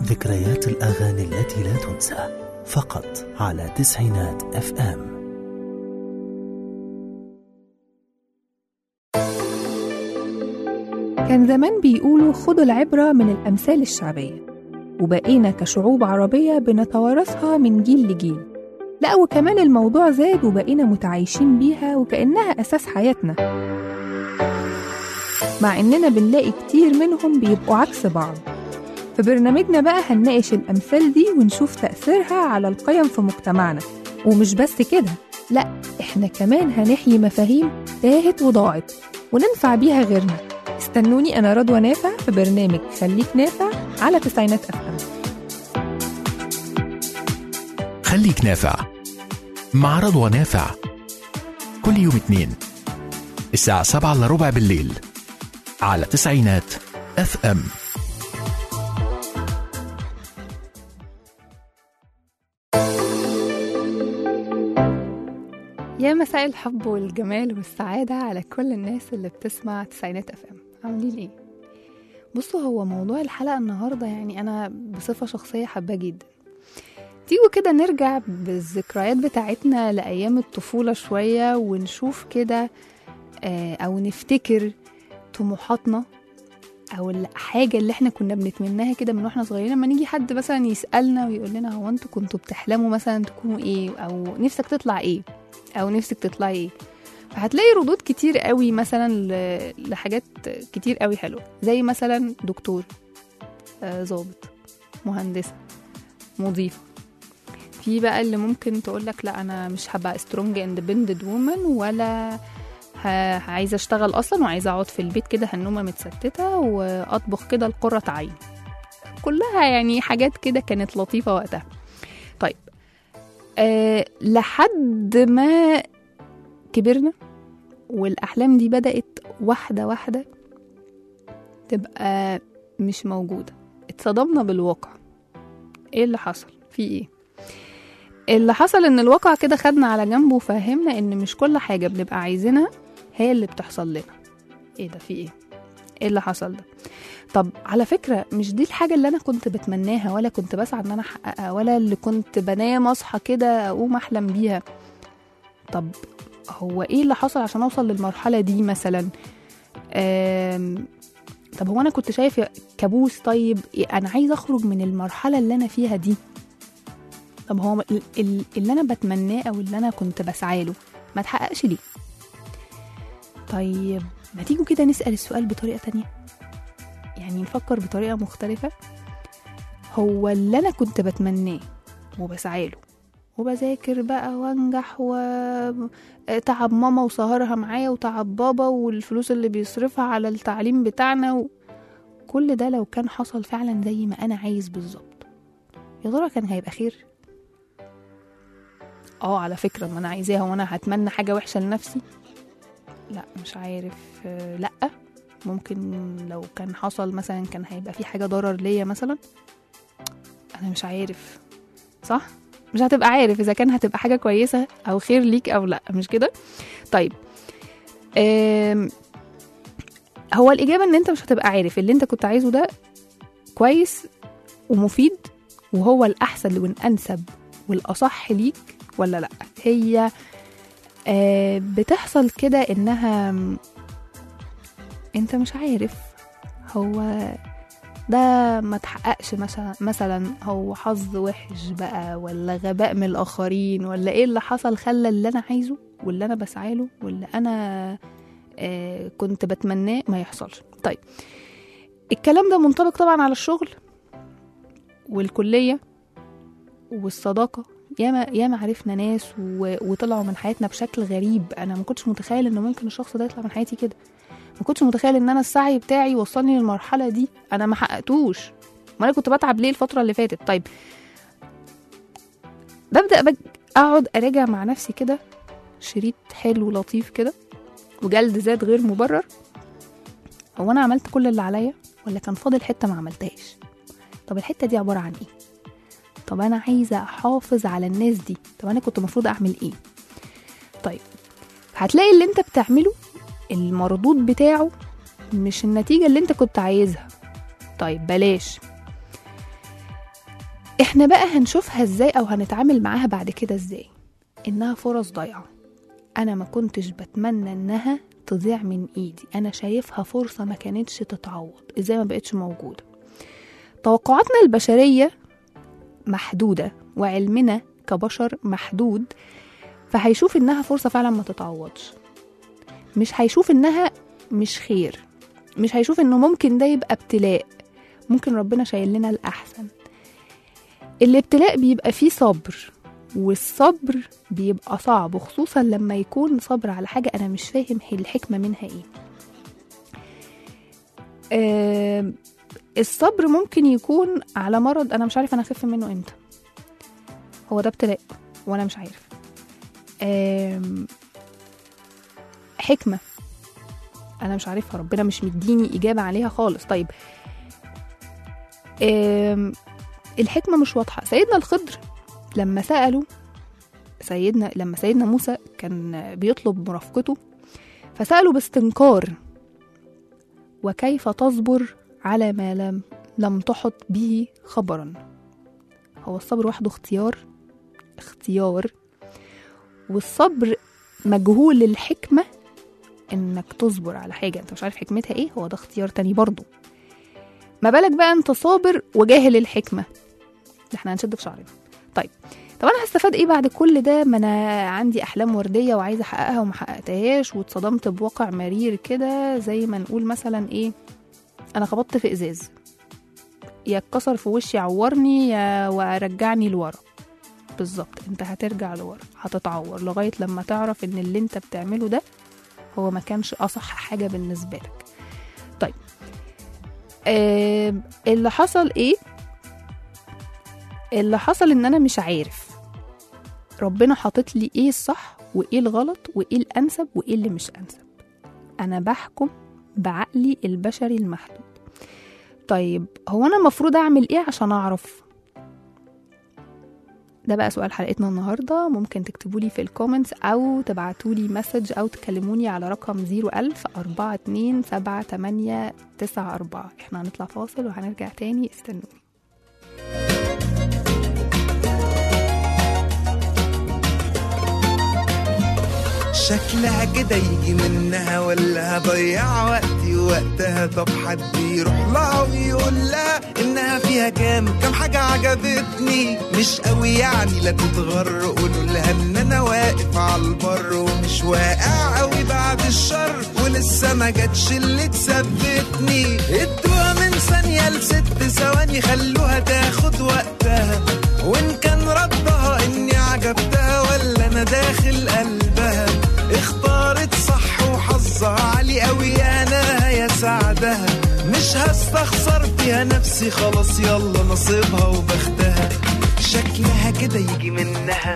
ذكريات الأغاني التي لا تنسى فقط على تسعينات اف ام كان زمان بيقولوا خدوا العبرة من الأمثال الشعبية وبقينا كشعوب عربية بنتوارثها من جيل لجيل لا وكمان الموضوع زاد وبقينا متعايشين بيها وكأنها أساس حياتنا مع إننا بنلاقي كتير منهم بيبقوا عكس بعض في برنامجنا بقى هنناقش الأمثال دي ونشوف تأثيرها على القيم في مجتمعنا ومش بس كده لا إحنا كمان هنحيي مفاهيم تاهت وضاعت وننفع بيها غيرنا استنوني أنا رضوى نافع في برنامج خليك نافع على تسعينات أف أم خليك نافع مع رضوى نافع كل يوم اثنين الساعة سبعة إلا ربع بالليل على تسعينات اف ام يا مساء الحب والجمال والسعادة على كل الناس اللي بتسمع تسعينات اف ام عاملين ايه؟ بصوا هو موضوع الحلقة النهاردة يعني أنا بصفة شخصية حابة جدا تيجوا كده نرجع بالذكريات بتاعتنا لأيام الطفولة شوية ونشوف كده آه، أو نفتكر طموحاتنا أو الحاجة اللي احنا كنا بنتمناها كده من واحنا صغيرين لما نيجي حد مثلا يسألنا ويقول لنا هو انتوا كنتوا بتحلموا مثلا تكونوا ايه أو نفسك تطلع ايه أو نفسك تطلعي ايه فهتلاقي ردود كتير قوي مثلا ل- لحاجات كتير قوي حلوه زي مثلا دكتور آه، ضابط مهندسه مضيفه في بقى اللي ممكن تقول لك لا انا مش هبقى سترونج اندبندنت وومن ولا ه- عايزه اشتغل اصلا وعايزه اقعد في البيت كده هنومه متستته واطبخ كده لقرة عين كلها يعني حاجات كده كانت لطيفه وقتها طيب أه لحد ما كبرنا والأحلام دي بدأت واحدة واحدة تبقى مش موجودة اتصدمنا بالواقع ايه اللي حصل في ايه اللي حصل ان الواقع كده خدنا على جنب وفهمنا ان مش كل حاجة بنبقى عايزينها هي اللي بتحصل لنا ايه ده في ايه ايه اللي حصل ده طب على فكرة مش دي الحاجة اللي أنا كنت بتمناها ولا كنت بسعى إن أنا أحققها ولا اللي كنت بنام أصحى كده أقوم أحلم بيها طب هو ايه اللي حصل عشان اوصل للمرحله دي مثلا آم، طب هو انا كنت شايف كابوس طيب إيه انا عايز اخرج من المرحله اللي انا فيها دي طب هو ال- ال- اللي انا بتمناه او اللي انا كنت بسعى له ما اتحققش ليه طيب ما تيجوا كده نسال السؤال بطريقه تانية يعني نفكر بطريقه مختلفه هو اللي انا كنت بتمناه وبسعى له وبذاكر بقى وانجح وتعب ماما وسهرها معايا وتعب بابا والفلوس اللي بيصرفها على التعليم بتاعنا و... كل ده لو كان حصل فعلا زي ما انا عايز بالظبط يا ترى كان هيبقى خير اه على فكرة ما انا عايزاها وانا هتمنى حاجة وحشة لنفسي لا مش عارف آه، لا ممكن لو كان حصل مثلا كان هيبقى في حاجة ضرر ليا مثلا انا مش عارف صح مش هتبقى عارف اذا كان هتبقى حاجه كويسه او خير ليك او لا مش كده طيب آم، هو الاجابه ان انت مش هتبقى عارف اللي انت كنت عايزه ده كويس ومفيد وهو الاحسن والانسب والاصح ليك ولا لا هي آه، بتحصل كده انها م، انت مش عارف هو ده ما تحققش مثلا مثلا هو حظ وحش بقى ولا غباء من الاخرين ولا ايه اللي حصل خلى اللي انا عايزه واللي انا بسعى له واللي انا آه كنت بتمناه ما يحصلش طيب الكلام ده منطبق طبعا على الشغل والكليه والصداقه ياما ياما عرفنا ناس و... وطلعوا من حياتنا بشكل غريب انا ما كنتش متخيل ان ممكن الشخص ده يطلع من حياتي كده ما كنتش متخيل ان انا السعي بتاعي يوصلني للمرحله دي انا ما حققتوش ما انا كنت بتعب ليه الفتره اللي فاتت طيب ببدا بج... اقعد اراجع مع نفسي كده شريط حلو لطيف كده وجلد ذات غير مبرر هو انا عملت كل اللي عليا ولا كان فاضل حته ما عملتهاش طب الحته دي عباره عن ايه طب انا عايزه احافظ على الناس دي طب انا كنت المفروض اعمل ايه طيب هتلاقي اللي انت بتعمله المردود بتاعه مش النتيجة اللي انت كنت عايزها طيب بلاش احنا بقى هنشوفها ازاي او هنتعامل معاها بعد كده ازاي انها فرص ضايعه انا ما كنتش بتمنى انها تضيع من ايدي انا شايفها فرصه ما كانتش تتعوض ازاي ما بقتش موجوده توقعاتنا البشريه محدوده وعلمنا كبشر محدود فهيشوف انها فرصه فعلا ما تتعوضش مش هيشوف انها مش خير مش هيشوف انه ممكن ده يبقى ابتلاء ممكن ربنا شايل لنا الاحسن الابتلاء بيبقى فيه صبر والصبر بيبقى صعب خصوصا لما يكون صبر على حاجة أنا مش فاهم هي الحكمة منها إيه آه الصبر ممكن يكون على مرض أنا مش عارف أنا أخف منه إمتى هو ده ابتلاء وأنا مش عارف آه حكمة أنا مش عارفها ربنا مش مديني إجابة عليها خالص طيب آه الحكمة مش واضحة سيدنا الخضر لما سألوا سيدنا لما سيدنا موسى كان بيطلب مرافقته فسألوا باستنكار وكيف تصبر على ما لم لم تحط به خبرا هو الصبر وحده اختيار اختيار والصبر مجهول الحكمة انك تصبر على حاجة انت مش عارف حكمتها ايه هو ده اختيار تاني برضه ما بالك بقى انت صابر وجاهل الحكمة ده احنا هنشد في شعرنا طيب طب انا هستفاد ايه بعد كل ده ما انا عندي احلام ورديه وعايزه احققها وما حققتهاش واتصدمت بواقع مرير كده زي ما نقول مثلا ايه انا خبطت في ازاز يا اتكسر في وشي عورني يا ورجعني لورا بالظبط انت هترجع لورا هتتعور لغايه لما تعرف ان اللي انت بتعمله ده هو ما كانش اصح حاجه بالنسبه لك طيب آه اللي حصل ايه اللي حصل ان انا مش عارف ربنا حاطط لي ايه الصح وايه الغلط وايه الانسب وايه اللي مش انسب انا بحكم بعقلي البشري المحدود طيب هو انا المفروض اعمل ايه عشان اعرف ده بقى سؤال حلقتنا النهاردة ممكن تكتبولي في الكومنتس أو تبعتولي مسج أو تكلموني على رقم 01000 42 78 94 احنا هنطلع فاصل وهنرجع تاني استنوني شكلها كده يجي منها ولا هضيع وقتي وقتها طب حد يروح لها ويقول لها انها فيها كام كام حاجة عجبتني مش قوي يعني لا تتغر قولوا لها ان انا واقف على البر ومش واقع قوي بعد الشر ولسه ما جاتش اللي تثبتني ادوها من ثانية لست ثواني خلوها تاخد وقتها وان كان ردها اني عجبتها ولا انا داخل قلبها اختارت صح وحظها عالي قوي انا يا سعدها مش هستخسر فيها نفسي خلاص يلا نصيبها وبختها شكلها كده يجي منها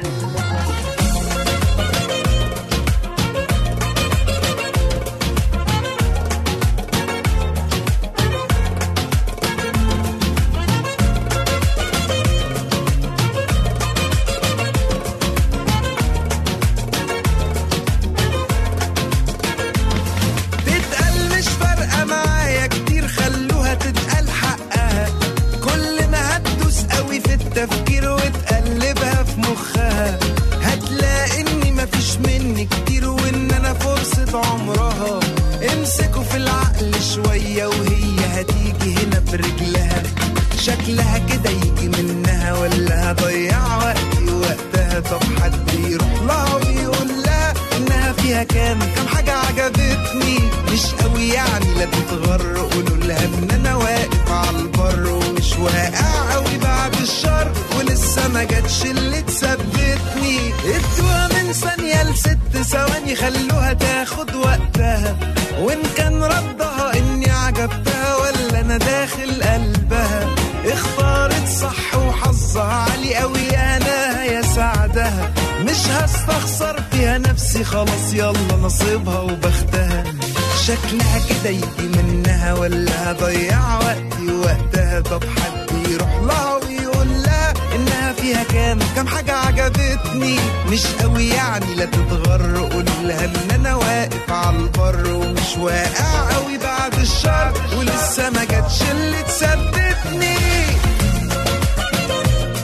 تتقال مش فارقة معايا كتير خلوها تتقال حقها كل ما هتدوس قوي في التفكير وتقلبها في مخها هتلاقي اني مفيش مني كتير وان انا فرصة عمرها امسكوا في العقل شوية وهي هتيجي هنا برجلها شكلها كده يجي منها ولا هضيع وقتي وقتها طب حد يروح لها ويقول لها انها فيها كام كام حاجة عجبتني مش قوي يعني لا تتغر قولوا لها ان انا واقف على البر ومش واقع قوي بعد الشر ولسه ما جاتش اللي تثبتني ادوها من ثانية لست ثواني خلوها تاخد وقتها وان كان ردها اني عجبتها ولا انا داخل قلبها اختارت صح وحظها عالي قوي انا يا سعدها مش هستخسر فيها نفسي خلاص يلا نصيبها وبختها شكلها كده يجي منها ولا هضيع وقتي وقتها طب حد يروح لها ويقول لها انها فيها كام كام حاجة عجبتني مش قوي يعني لا تتغر قول لها ان انا واقف على البر ومش واقع قوي بعد الشر ولسه ما جاتش اللي تثبتني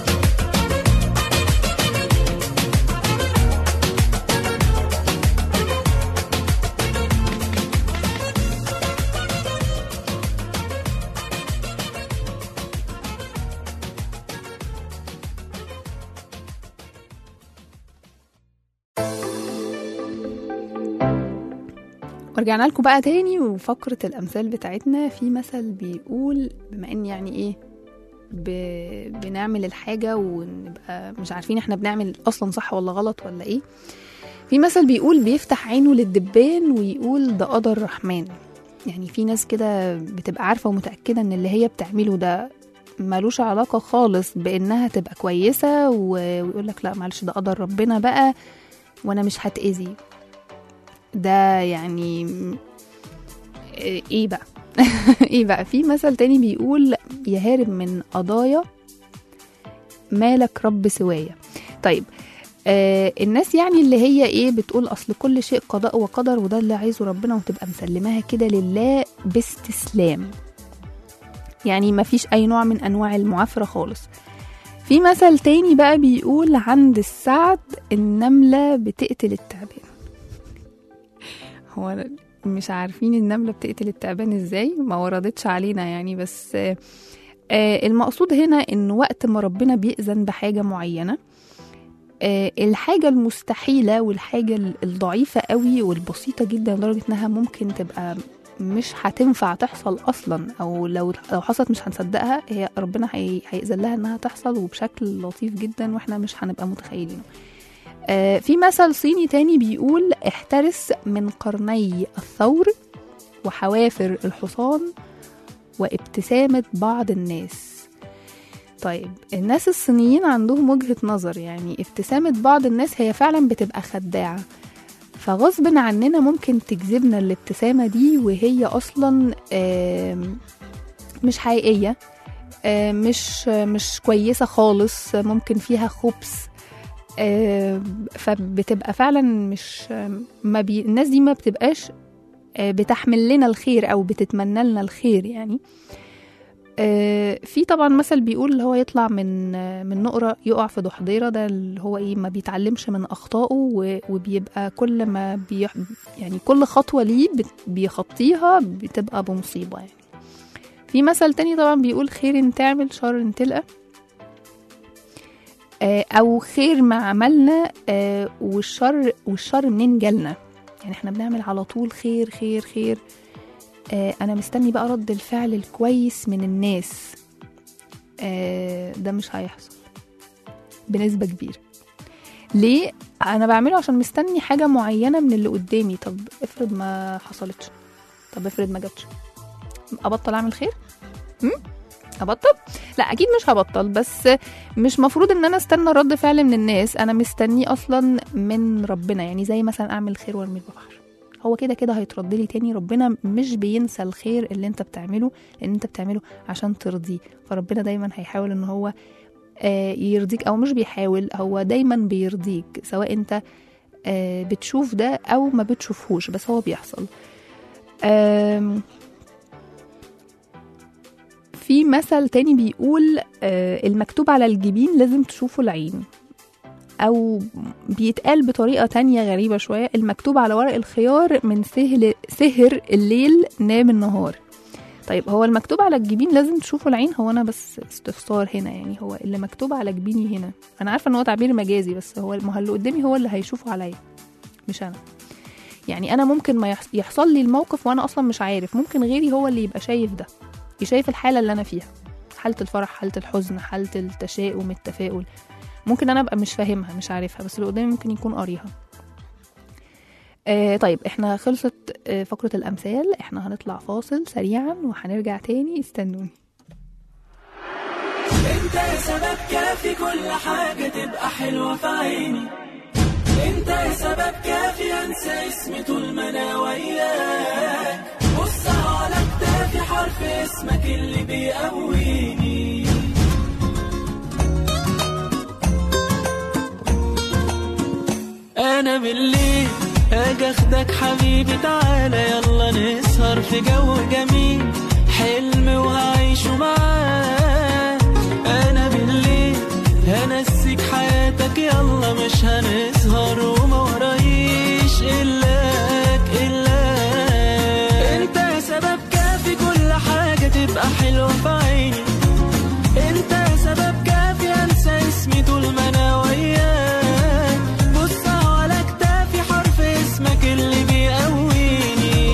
ورجعنا لكم بقى تاني وفقرة الأمثال بتاعتنا في مثل بيقول بما إن يعني إيه ب... بنعمل الحاجة ونبقى مش عارفين إحنا بنعمل أصلا صح ولا غلط ولا إيه في مثل بيقول بيفتح عينه للدبان ويقول ده قدر الرحمن يعني في ناس كده بتبقى عارفة ومتأكدة إن اللي هي بتعمله ده ملوش علاقة خالص بإنها تبقى كويسة و... ويقول لك لا معلش ده قدر ربنا بقى وأنا مش هتأذي ده يعني ايه بقى ايه بقى في مثل تاني بيقول يا هارب من قضايا مالك رب سوايا طيب آه الناس يعني اللي هي ايه بتقول اصل كل شيء قضاء وقدر وده اللي عايزه ربنا وتبقى مسلماها كده لله باستسلام يعني ما فيش اي نوع من انواع المعافرة خالص في مثل تاني بقى بيقول عند السعد النملة بتقتل التعبان هو مش عارفين النملة بتقتل التعبان ازاي ما وردتش علينا يعني بس آه، آه، المقصود هنا ان وقت ما ربنا بيأذن بحاجة معينة آه، الحاجة المستحيلة والحاجة ال- الضعيفة قوي والبسيطة جدا لدرجة انها ممكن تبقى مش هتنفع تحصل اصلا او لو لو حصلت مش هنصدقها هي ربنا هي- هيأذن لها انها تحصل وبشكل لطيف جدا واحنا مش هنبقى متخيلينه آه، في مثل صيني تاني بيقول احترس من قرني الثور وحوافر الحصان وابتسامة بعض الناس طيب الناس الصينيين عندهم وجهة نظر يعني ابتسامة بعض الناس هي فعلا بتبقى خداعة فغصب عننا ممكن تجذبنا الابتسامة دي وهي أصلا آم، مش حقيقية آم، مش مش كويسة خالص ممكن فيها خبث آه، فبتبقى فعلا مش ما بي الناس دي ما بتبقاش آه، بتحمل لنا الخير او بتتمنى لنا الخير يعني آه، في طبعا مثل بيقول اللي هو يطلع من آه، من نقرة يقع في ضحضيرة ده اللي هو ايه ما بيتعلمش من اخطائه و- وبيبقى كل ما بيح يعني كل خطوة ليه بت- بيخطيها بتبقى بمصيبة يعني في مثل تاني طبعا بيقول خير تعمل شر تلقى آه، او خير ما عملنا آه، والشر والشر منين جالنا يعني احنا بنعمل على طول خير خير خير آه، انا مستني بقى رد الفعل الكويس من الناس آه، ده مش هيحصل بنسبة كبيرة ليه انا بعمله عشان مستني حاجة معينة من اللي قدامي طب افرض ما حصلتش طب افرض ما جاتش ابطل اعمل خير هم؟ ابطل لا اكيد مش هبطل بس مش مفروض ان انا استنى رد فعل من الناس انا مستنيه اصلا من ربنا يعني زي مثلا اعمل خير وارمي البحر هو كده كده هيترد لي تاني ربنا مش بينسى الخير اللي انت بتعمله لان انت بتعمله عشان ترضيه فربنا دايما هيحاول ان هو آه، يرضيك او مش بيحاول هو دايما بيرضيك سواء انت آه، بتشوف ده او ما بتشوفهوش بس هو بيحصل آم، في مثل تاني بيقول آه، المكتوب على الجبين لازم تشوفه العين او بيتقال بطريقة تانية غريبة شوية المكتوب على ورق الخيار من سهل سهر الليل نام النهار طيب هو المكتوب على الجبين لازم تشوفه العين هو انا بس استفسار هنا يعني هو اللي مكتوب على جبيني هنا انا عارفه ان هو تعبير مجازي بس هو ما هو اللي قدامي هو اللي هيشوفه عليا مش انا يعني انا ممكن ما يحص- يحصل لي الموقف وانا اصلا مش عارف ممكن غيري هو اللي يبقى شايف ده شايف الحاله اللي انا فيها حاله الفرح حاله الحزن حاله التشاؤم التفاؤل ممكن انا ابقى مش فاهمها مش عارفها بس اللي قدامي ممكن يكون قاريها آه طيب احنا خلصت آه فقرة الأمثال احنا هنطلع فاصل سريعا وهنرجع تاني استنوني انت يا سبب كافي كل حاجة تبقى حلوة في عيني انت يا سبب كافي انسى اسمي طول ما انا وياك بص على كتافي حرف اسمك اللي بيقويني انا بالليل اجي اخدك حبيبي تعالى يلا نسهر في جو جميل حلم وهعيشه معاك انا بالليل هنسيك حياتك يلا مش هنسهر وما ورايش الاك الاك انت يا سبب كافي كل حاجه تبقى حلوه في عيني انت يا سبب كافي انسى اسمي طول ما انا وياك بص على كتافي حرف اسمك اللي بيقويني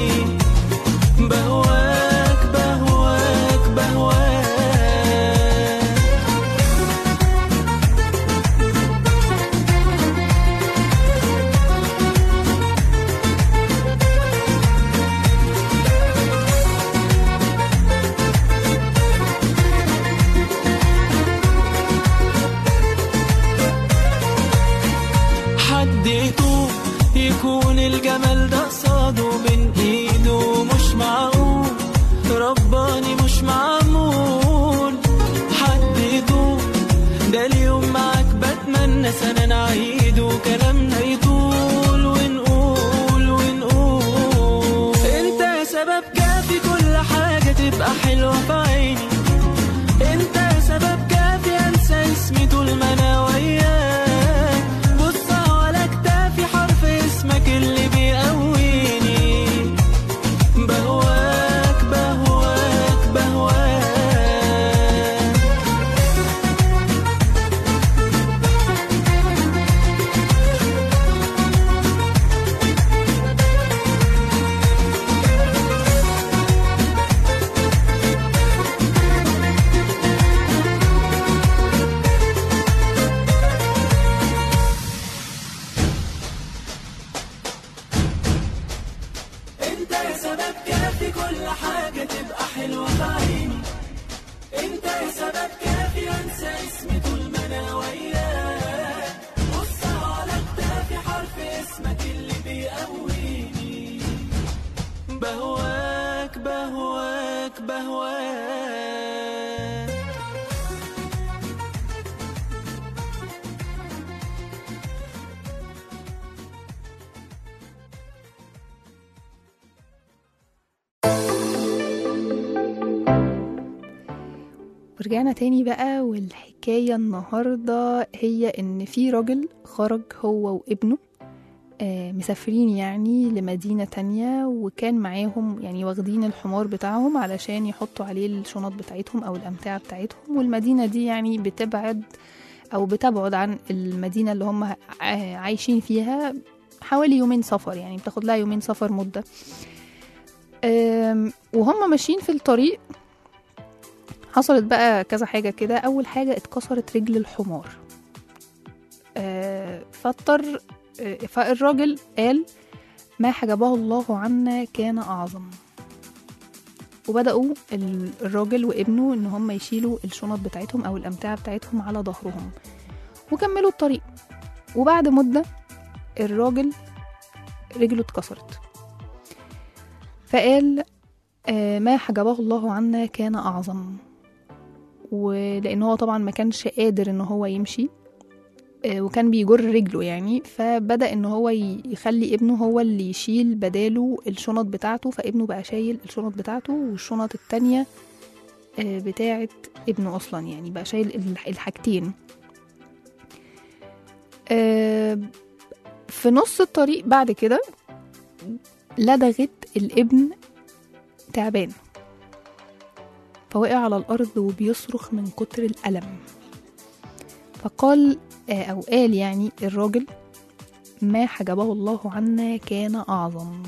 كافي انسى اسمي طول ما انا وياك بص على كتافي حرف اسمك اللي بيقويني بهواك بهواك بهواك ورجعنا تاني بقى والحكاية النهاردة هي إن في راجل خرج هو وابنه آه، مسافرين يعني لمدينة تانية وكان معاهم يعني واخدين الحمار بتاعهم علشان يحطوا عليه الشنط بتاعتهم أو الأمتعة بتاعتهم والمدينة دي يعني بتبعد أو بتبعد عن المدينة اللي هم ع- عايشين فيها حوالي يومين سفر يعني بتاخد لها يومين سفر مدة آم، وهم ماشيين في الطريق حصلت بقى كذا حاجة كده أول حاجة اتكسرت رجل الحمار آه، فاضطر آه، فالراجل قال ما حجبه الله عنا كان أعظم وبدأوا ال- الراجل وابنه إن هم يشيلوا الشنط بتاعتهم أو الأمتعة بتاعتهم على ظهرهم وكملوا الطريق وبعد مدة الراجل رجله اتكسرت فقال آه، ما حجبه الله عنا كان أعظم ولأن هو طبعا ما كانش قادر إن هو يمشي آه، وكان بيجر رجله يعني فبدأ إن هو ي- يخلي ابنه هو اللي يشيل بداله الشنط بتاعته فابنه بقى شايل الشنط بتاعته والشنط التانية آه، بتاعت ابنه أصلا يعني بقى شايل الح- الحاجتين آه، في نص الطريق بعد كده لدغت الابن تعبان فوقع على الأرض وبيصرخ من كتر الألم فقال آه، أو قال يعني الراجل ما حجبه الله عنا كان أعظم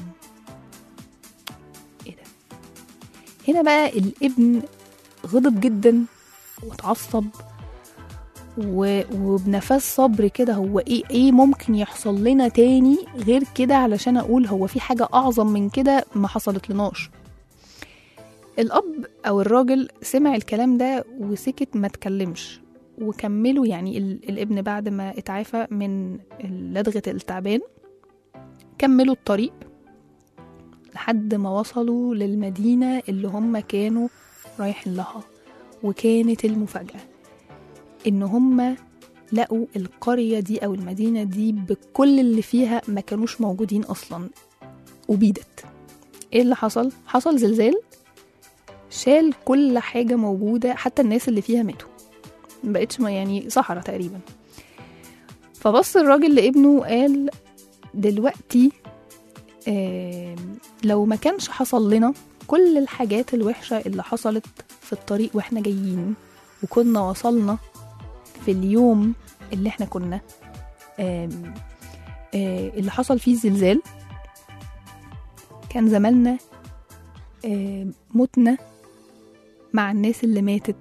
إيه ده هنا بقى الابن غضب جدا واتعصب و- وبنفس صبر كده هو ايه ايه ممكن يحصل لنا تاني غير كده علشان اقول هو في حاجة اعظم من كده ما حصلت لناش الاب او الراجل سمع الكلام ده وسكت ما اتكلمش وكملوا يعني ال- الابن بعد ما اتعافى من لدغة التعبان كملوا الطريق لحد ما وصلوا للمدينة اللي هم كانوا رايحين لها وكانت المفاجأة إن هم لقوا القرية دي أو المدينة دي بكل اللي فيها ما كانوش موجودين أصلا وبيدت إيه اللي حصل؟ حصل زلزال شال كل حاجة موجودة حتى الناس اللي فيها ماتوا مبقتش ما- يعني صحراء تقريبا فبص الراجل لابنه وقال دلوقتي آم، لو ما كانش حصل لنا كل الحاجات الوحشة اللي حصلت في الطريق واحنا جايين وكنا وصلنا في اليوم اللي احنا كنا آم، آه، اللي حصل فيه زلزال كان زماننا آم، متنا مع الناس اللي ماتت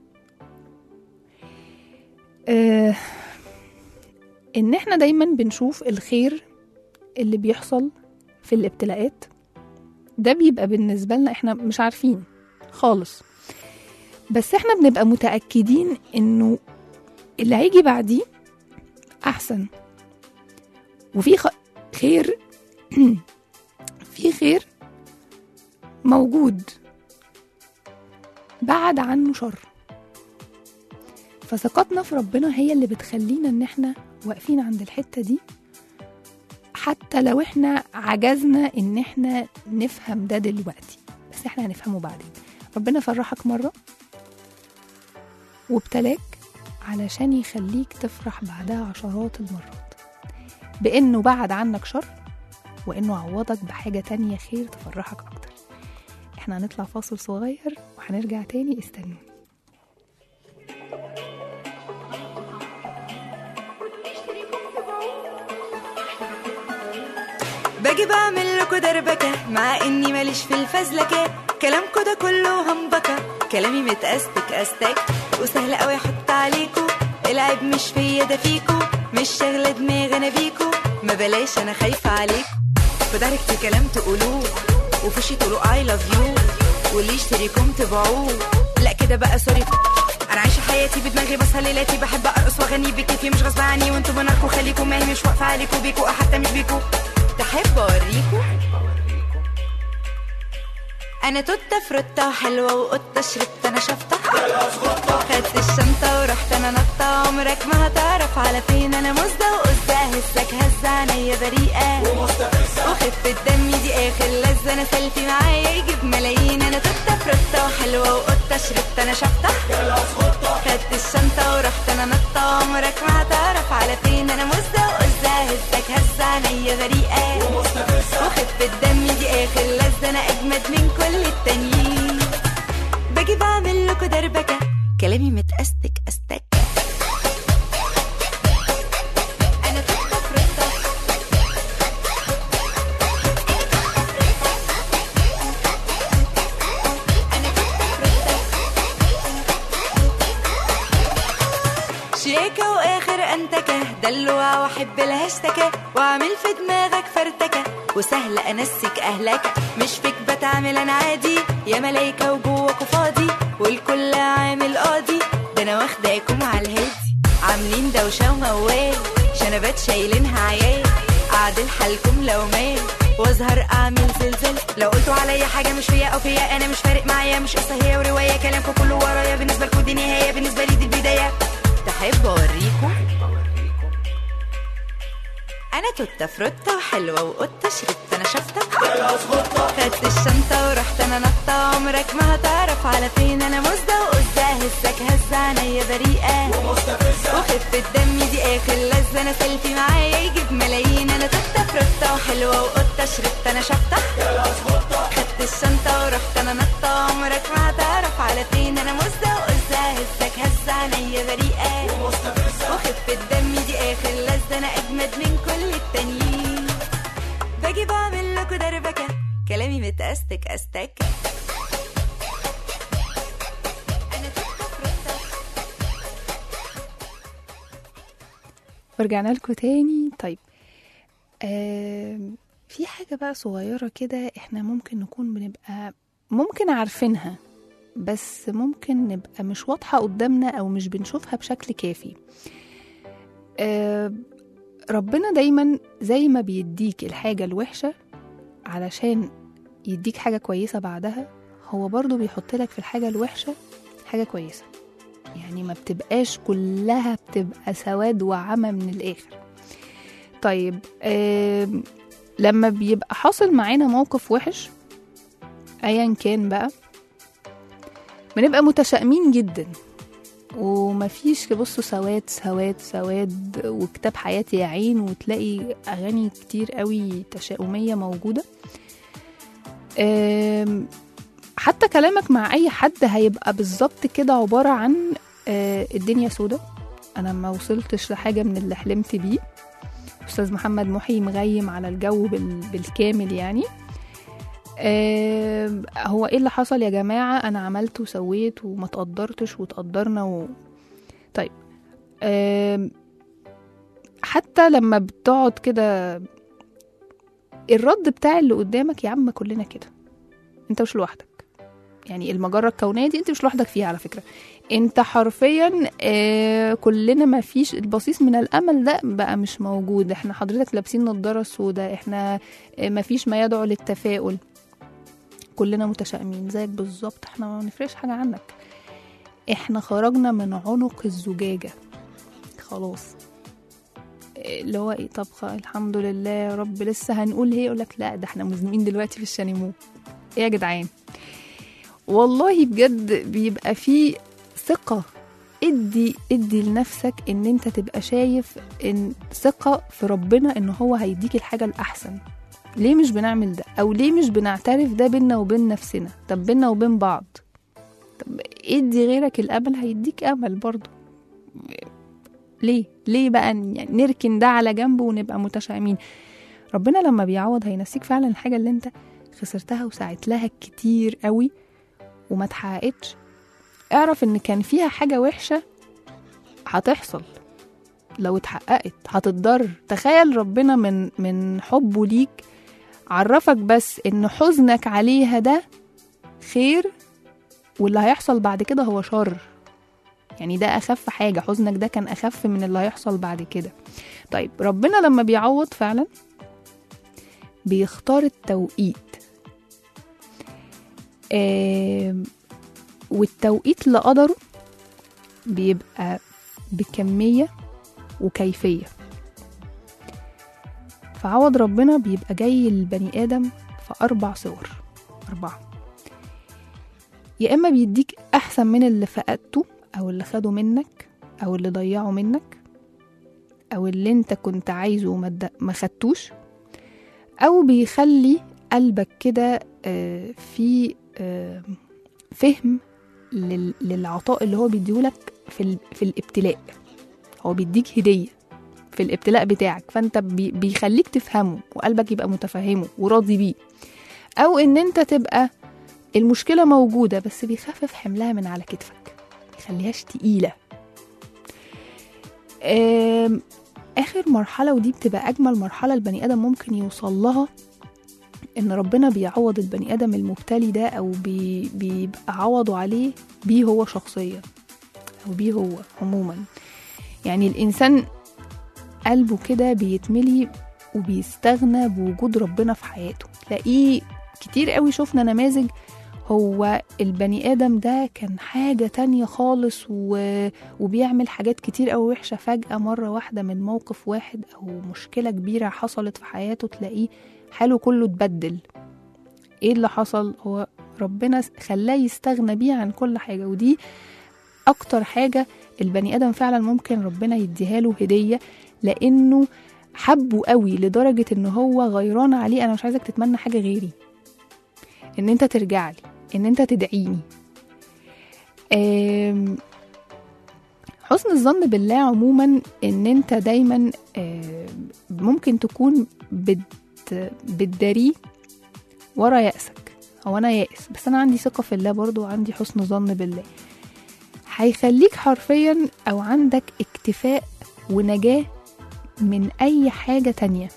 آه، ان احنا دايما بنشوف الخير اللي بيحصل في الابتلاءات ده بيبقى بالنسبة لنا احنا مش عارفين خالص بس احنا بنبقى متأكدين انه اللي هيجي بعديه احسن وفي خ... خير في خير موجود بعد عنه شر فثقتنا في ربنا هي اللي بتخلينا ان احنا واقفين عند الحتة دي حتى لو احنا عجزنا ان احنا نفهم ده دلوقتي بس احنا هنفهمه بعدين ربنا فرحك مرة وابتلاك علشان يخليك تفرح بعدها عشرات المرات بانه بعد عنك شر وانه عوضك بحاجة تانية خير تفرحك اكتر احنا هنطلع فاصل صغير وهنرجع تاني استنوا باجي بعمل لكوا دربكة مع اني ماليش في الفزلكة كلامكوا ده كله همبكة كلامي متأستك أستك وسهل قوي احط عليكوا العيب مش فيا ده فيكوا مش شاغلة دماغي انا بيكوا ما بلاش انا خايفة عليكوا في ضهرك في كلام تقولوه وفي وشي تقولوا اي لاف يو واللي يشتريكم تبيعوه لا كده بقى سوري انا عايشة حياتي حياتي بدماغي بصها ليلاتي بحب ارقص واغني بكيفي مش غصب عني وانتوا بناركوا خليكوا ما هي مش واقفه عليكوا بيكوا او حتى مش بيكوا تحب اوريكوا انا توته فروته حلوه وقطه شربت انا شفطه خدت الشنطه ورحت انا نطه عمرك ما هتعرف على فين انا مزه وقزه هزك هزه عينيا بريئه وخفة دمي دي اخر لذة انا سيلفي معايا يجيب ملايين انا توته فروته وحلوه وقطه شربت انا شفطه خدت الشنطه ورحت انا نطه عمرك ما هتعرف على فين انا مزه وقزه هزك هزه عينيا بريئه وخفة دمي دي اخر لذة انا اجمد من كل التانيين باجي بعمل لكوا دربكه كلامي متأستك أستك انا توته فروته انا توته فروته شياكة واخر انتكة دلوعة واحب الهشتكة واعمل في دماغك فرتكة وسهل انسك اهلك مش فيك بتعمل انا عادي يا ملايكة وجواكوا فاضي والكل عامل قاضي ده انا واخداكم على الهادي عاملين دوشة وموال شنبات شايلينها عيال اعدل حالكم لو مال واظهر اعمل زلزال لو قلتوا عليا حاجه مش فيا او فيا انا مش فارق معايا مش قصه هي وروايه كلامكم كله ورايا بالنسبه لكم دي نهايه بالنسبه لي دي البدايه تحب اوريكم انا توته فروته وحلوه وقطه شربت انا شفته خدت الشنطه ورحت انا نطه عمرك ما هتعرف على فين انا مزه وقزه هزك هزه عينيا بريئه وخفة دمي دي اخر لذة انا سيلفي معايا يجيب ملايين انا توته فروته وحلوه وقطه شربت انا شفته خدت الشنطه ورحت انا نطه عمرك ما هتعرف على فين انا مزه وقزه هزك هزه عينيا بريئه وخفة دمي دي اخر لذة انا اجمد من كل التانيين باجي بعمل لكوا دربكه كلامي متأستك أستك انا توته فروته ورجعنا لكم تاني طيب آم، في حاجة بقى صغيرة كده احنا ممكن نكون بنبقى ممكن عارفينها بس ممكن نبقى مش واضحة قدامنا أو مش بنشوفها بشكل كافي آم، ربنا دايما زي ما بيديك الحاجة الوحشة علشان يديك حاجة كويسة بعدها هو برضو بيحط لك في الحاجة الوحشة حاجة كويسة يعني ما بتبقاش كلها بتبقى سواد وعمى من الآخر طيب آم، لما بيبقى حاصل معانا موقف وحش ايا كان بقى بنبقى متشائمين جدا ومفيش بصوا سواد سواد سواد وكتاب حياتي يا عين وتلاقي اغاني كتير قوي تشاؤميه موجوده آم، حتى كلامك مع اي حد هيبقى بالظبط كده عباره عن آه، الدنيا سودة انا ما وصلتش لحاجه من اللي حلمت بيه استاذ محمد محي مغيم على الجو بال- بالكامل يعني آم، هو ايه اللي حصل يا جماعه انا عملت وسويت وما تقدرتش وتقدرنا و... طيب آم، حتى لما بتقعد كده الرد بتاع اللي قدامك يا عم كلنا كده انت مش لوحدك يعني المجرة الكونية دي انت مش لوحدك فيها على فكرة انت حرفيا آه كلنا ما فيش البصيص من الامل ده بقى مش موجود احنا حضرتك لابسين نضاره سودا احنا آه ما فيش ما يدعو للتفاؤل كلنا متشائمين زيك بالظبط احنا ما بنفرقش حاجه عنك احنا خرجنا من عنق الزجاجه خلاص آه، اللي هو ايه طب خ- الحمد لله يا رب لسه هنقول هي يقول لك لا ده احنا مزنوقين دلوقتي في الشانيمو ايه يا جدعان والله بجد بيبقى فيه ثقة ادي ادي لنفسك ان انت تبقى شايف ان ثقة في ربنا ان هو هيديك الحاجة الاحسن ليه مش بنعمل ده او ليه مش بنعترف ده بينا وبين نفسنا طب بينا وبين بعض طب ادي غيرك الامل هيديك امل برضو ليه ليه بقى ن- يعني نركن ده على جنب ونبقى متشائمين ربنا لما بيعوض هينسيك فعلا الحاجة اللي انت خسرتها وسعت لها كتير قوي وما اتحققتش اعرف ان كان فيها حاجة وحشة هتحصل لو اتحققت هتتضر تخيل ربنا من من حبه ليك عرفك بس ان حزنك عليها ده خير واللي هيحصل بعد كده هو شر يعني ده اخف حاجه حزنك ده كان اخف من اللي هيحصل بعد كده طيب ربنا لما بيعوض فعلا بيختار التوقيت آم، والتوقيت اللي قدره بيبقى بكمية وكيفية فعوض ربنا بيبقى جاي للبني آدم في أربع صور أربعة يا إما بيديك أحسن من اللي فقدته أو اللي خده منك أو اللي ضيعه منك أو اللي أنت كنت عايزه وما اد- ما خدتوش أو بيخلي قلبك كده آه، في آه، فهم لل- للعطاء اللي هو بيديهولك في ال- في الابتلاء هو بيديك هدية في الابتلاء بتاعك فانت بي- بيخليك تفهمه وقلبك يبقى متفهمه وراضي بيه او ان انت تبقى المشكلة موجودة بس بيخفف حملها من على كتفك يخليهاش تقيلة آم، اخر مرحلة ودي بتبقى اجمل مرحلة البني ادم ممكن يوصل لها ان ربنا بيعوض البني ادم المبتلي ده او بي بيبقى عوضه عليه بيه هو شخصيا او بيه هو عموما يعني الانسان قلبه كده بيتملي وبيستغنى بوجود ربنا في حياته تلاقيه كتير قوي شفنا نماذج هو البني آدم ده كان حاجة تانية خالص و... وبيعمل حاجات كتير قوي وحشة فجأة مرة واحدة من موقف واحد أو مشكلة كبيرة حصلت في حياته تلاقيه حاله كله اتبدل ايه اللي حصل هو ربنا خلاه يستغنى بيه عن كل حاجة ودي أكتر حاجة البني آدم فعلا ممكن ربنا يديها له هدية لأنه حبه قوي لدرجة إن هو غيران عليه أنا مش عايزك تتمنى حاجة غيري إن أنت ترجع لي إن أنت تدعيني آم، حسن الظن بالله عموما إن أنت دايما آم، ممكن تكون بت بتداريه ورا يأسك هو أنا يائس بس أنا عندي ثقة في الله برضو وعندي حسن ظن بالله هيخليك حرفيا أو عندك اكتفاء ونجاة من أي حاجة تانية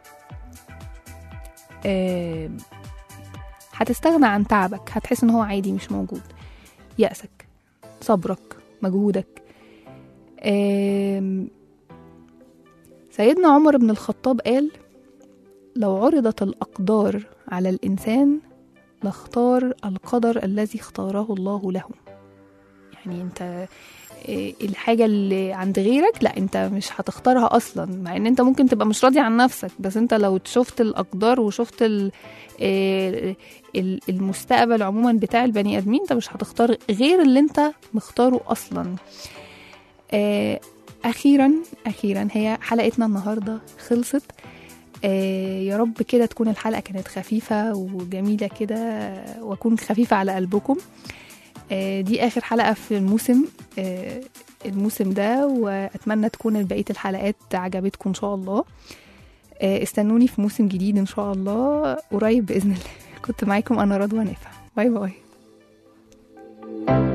آم، هتستغنى عن تعبك هتحس ان هو عادي مش موجود يأسك صبرك مجهودك آم، سيدنا عمر بن الخطاب قال لو عرضت الأقدار على الإنسان لاختار القدر الذي اختاره الله له يعني انت إيه، الحاجة اللي عند غيرك لا انت مش هتختارها اصلا مع ان انت ممكن تبقى مش راضي عن نفسك بس انت لو شفت الاقدار وشفت ال- إيه، ال- المستقبل عموما بتاع البني ادمين انت مش هتختار غير اللي انت مختاره اصلا آه، اخيرا اخيرا هي حلقتنا النهارده خلصت آه، يا رب كده تكون الحلقه كانت خفيفه وجميله كده واكون خفيفه على قلبكم آه، دي اخر حلقه في الموسم آه، الموسم ده واتمنى تكون بقيه الحلقات عجبتكم ان شاء الله آه، استنوني في موسم جديد ان شاء الله قريب باذن الله كنت معاكم انا رضوى نافع باي باي